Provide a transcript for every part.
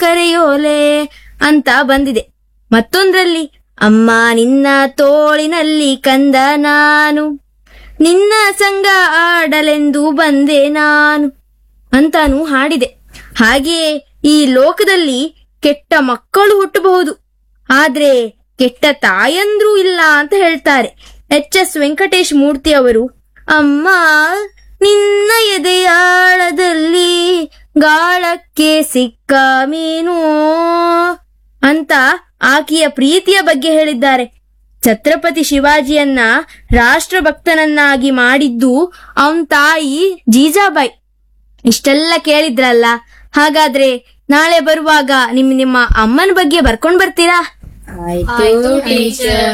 ಕರೆಯೋಲೆ ಅಂತ ಬಂದಿದೆ ಮತ್ತೊಂದ್ರಲ್ಲಿ ಅಮ್ಮ ನಿನ್ನ ತೋಳಿನಲ್ಲಿ ಕಂದ ನಾನು ನಿನ್ನ ಸಂಗ ಆಡಲೆಂದು ಬಂದೆ ನಾನು ಅಂತಾನು ಹಾಡಿದೆ ಹಾಗೆಯೇ ಈ ಲೋಕದಲ್ಲಿ ಕೆಟ್ಟ ಮಕ್ಕಳು ಹುಟ್ಟಬಹುದು ಆದ್ರೆ ಕೆಟ್ಟ ತಾಯಂದ್ರೂ ಇಲ್ಲ ಅಂತ ಹೇಳ್ತಾರೆ ಎಚ್ ಎಸ್ ವೆಂಕಟೇಶ್ ಮೂರ್ತಿ ಅವರು ಅಮ್ಮ ನಿನ್ನ ಎದೆಯಾಳದಲ್ಲಿ ಗಾಳಕ್ಕೆ ಸಿಕ್ಕ ಮೀನು ಅಂತ ಆಕೆಯ ಪ್ರೀತಿಯ ಬಗ್ಗೆ ಹೇಳಿದ್ದಾರೆ ಛತ್ರಪತಿ ಶಿವಾಜಿಯನ್ನ ರಾಷ್ಟ್ರಭಕ್ತನನ್ನಾಗಿ ಮಾಡಿದ್ದು ಅವನ್ ತಾಯಿ ಜೀಜಾಬಾಯಿ ಇಷ್ಟೆಲ್ಲ ಕೇಳಿದ್ರಲ್ಲ ಹಾಗಾದ್ರೆ ನಾಳೆ ಬರುವಾಗ ನಿಮ್ ನಿಮ್ಮ ಅಮ್ಮನ ಬಗ್ಗೆ ಬರ್ಕೊಂಡ್ ಬರ್ತೀರಾ ಆಯ್ತು ಟೀಚರ್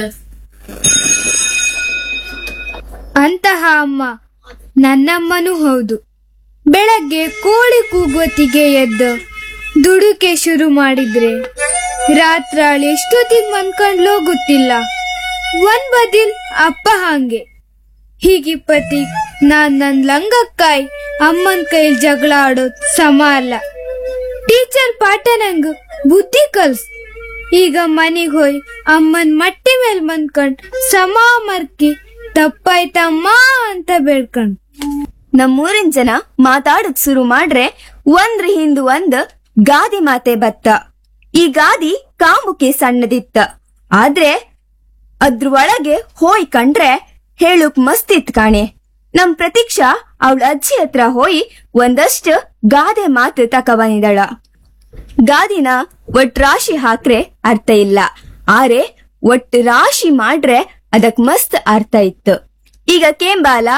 ಅಂತಹ ಅಮ್ಮ ನನ್ನಮ್ಮನೂ ಹೌದು ಬೆಳಗ್ಗೆ ಕೋಳಿ ಕೂಗುವತ್ತಿಗೆ ಎದ್ದು ದುಡುಕೆ ಶುರು ಮಾಡಿದ್ರೆ ರಾತ್ರಾಳು ಎಷ್ಟೊತ್ತಿಗೆ ಮನ್ಕೊಂಡ್ಲೋ ಗೊತ್ತಿಲ್ಲ ಒಂದ್ ಬದಿಲ್ ಅಪ್ಪ ಹಾಂಗೆ ಹೀಗಿಪ್ಪತಿ ನಾನ್ ನನ್ ಲಂಗಕ್ಕಾಯ್ ಅಮ್ಮನ್ ಕೈಲ್ ಜಗಳ ಆಡೋದ್ ಸಮ ಅಲ್ಲ ಟೀಚರ್ ಪಾಠ ನಂಗ್ ಬುದ್ಧಿ ಕಲ್ಸ್ ಈಗ ಮನಿಗ್ ಹೋಯ್ ಅಮ್ಮನ್ ಮಟ್ಟಿ ಮೇಲ್ ಮನ್ಕೊಂಡ್ ಸಮ ಮರ್ಕಿ ತಪ್ಪಾಯ್ತಮ್ಮ ಅಂತ ಬೇಡ್ಕೊಂಡ್ ನಮ್ಮೂರಿನ ಜನ ಮಾತಾಡಕ್ ಶುರು ಮಾಡ್ರೆ ಒಂದ್ರ ಹಿಂದ್ ಒಂದ್ ಗಾದಿ ಮಾತೆ ಬತ್ತ ಈ ಗಾದಿ ಕಾಂಬುಕೆ ಸಣ್ಣದಿತ್ತ ಆದ್ರೆ ಅದ್ರ ಒಳಗೆ ಹೋಯ್ ಕಂಡ್ರೆ ಹೇಳುಕ್ ಮಸ್ತ್ ಇತ್ ಕಾಣೆ ನಮ್ ಪ್ರತೀಕ್ಷಾ ಅವಳ ಅಜ್ಜಿ ಹತ್ರ ಹೋಯಿ ಒಂದಷ್ಟು ಗಾದೆ ಮಾತು ತಕ ಬಂದಿದಳ ಗಾದಿನ ಒಟ್ ರಾಶಿ ಹಾಕ್ರೆ ಅರ್ಥ ಇಲ್ಲ ಆರೆ ಒಟ್ ರಾಶಿ ಮಾಡ್ರೆ ಅದಕ್ ಮಸ್ತ್ ಅರ್ಥ ಇತ್ತು ಈಗ ಕೇಂಬಾಲ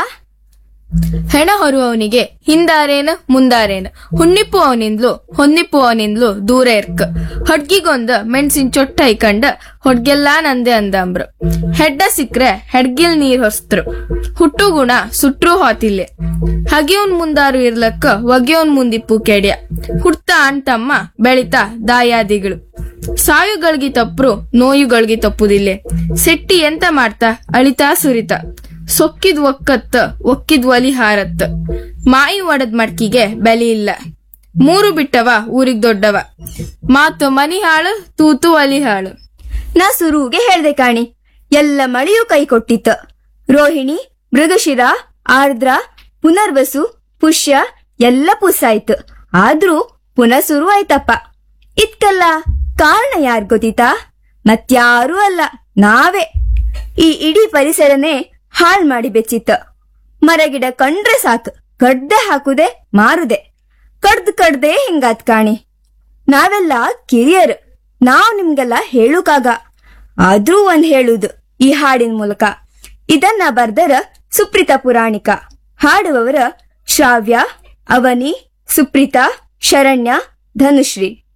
ಹೆಣ ಹೊರುವವನಿಗೆ ಹಿಂದಾರೇನ ಮುಂದಾರೇನ ಹುಣ್ಣಿಪ್ಪು ಅವನಿಂದ್ಲು ಹೊನ್ನಿಪ್ಪು ಅವನಿಂದ್ಲು ದೂರ ಇರ್ಕ ಹೊಡ್ಗಿಗೊಂದ ಮೆಣಸಿನ ಚೊಟ್ಟ ಐಕಂಡ ಹೊಡ್ಗೆಲ್ಲಾ ನಂದೆ ಅಂದಂಬ್ರು ಹೆಡ್ಡ ಸಿಕ್ರೆ ಹೆಡ್ಗಿಲ್ ನೀರ್ ಹೊಸ್ತರು ಹುಟ್ಟು ಗುಣ ಸುಟ್ರು ಹೋತಿಲ್ಲೆ ಹಗೆಯವನ್ ಮುಂದಾರು ಇರ್ಲಕ್ಕ ಒಗೆಯವನ್ ಮುಂದಿಪ್ಪು ಕೆಡ್ಯ ಹುಡ್ತಾ ಅಣ್ತಮ್ಮ ಬೆಳಿತಾ ದಾಯಾದಿಗಳು ಸಾಯುಗಳಿಗೆ ತಪ್ಪರು ನೋಯುಗಳಿಗೆ ತಪ್ಪುದಿಲ್ಲೆ ಸೆಟ್ಟಿ ಎಂತ ಮಾಡ್ತಾ ಅಳಿತಾ ಸುರಿತ ಸೊಕ್ಕಿದ್ ಒಕ್ಕತ್ತ ಒಕ್ಕಿದ್ ಒಲಿ ಹಾರತ್ತ ಮಾಯಿ ಒಡದ್ ಮಡ್ಕಿಗೆ ಬೆಲೆ ಇಲ್ಲ ಮೂರು ಬಿಟ್ಟವ ಊರಿಗ್ ದೊಡ್ಡವ ಮಾತು ಮನಿ ಹಾಳು ತೂತು ಒಲಿ ಹಾಳು ನಾ ಸುರುಗೆ ಹೇಳ್ದೆ ಕಾಣಿ ಎಲ್ಲ ಮಳೆಯೂ ಕೈ ಕೊಟ್ಟಿತ್ತು ರೋಹಿಣಿ ಮೃಗಶಿರ ಆರ್ದ್ರ ಪುನರ್ವಸು ಪುಷ್ಯ ಎಲ್ಲ ಪುಸ್ಸಾಯ್ತು ಆದ್ರೂ ಪುನಃ ಶುರು ಆಯ್ತಪ್ಪ ಇದ್ಕಲ್ಲ ಕಾರಣ ಯಾರ್ ಗೊತ್ತಿತಾ ಮತ್ಯಾರೂ ಅಲ್ಲ ನಾವೇ ಈ ಇಡೀ ಪರಿಸರನೇ ಹಾಳ್ ಮಾಡಿ ಬೆಚ್ಚಿತ್ತು ಮರಗಿಡ ಕಂಡ್ರೆ ಸಾಕು ಕಡ್ದೆ ಹಾಕುದೆ ಮಾರುದೆ ಕಡ್ದ್ ಕಡ್ದೆ ಹಿಂಗಾತ್ ಕಾಣಿ ನಾವೆಲ್ಲ ಕಿರಿಯರ್ ನಾವ್ ನಿಮ್ಗೆಲ್ಲ ಹೇಳುಕಾಗ ಆದ್ರೂ ಒಂದ್ ಹೇಳುದು ಈ ಹಾಡಿನ ಮೂಲಕ ಇದನ್ನ ಬರ್ದರ ಸುಪ್ರೀತಾ ಪುರಾಣಿಕ ಹಾಡುವವರ ಶ್ರಾವ್ಯ ಅವನಿ ಸುಪ್ರೀತಾ ಶರಣ್ಯ ಧನುಶ್ರೀ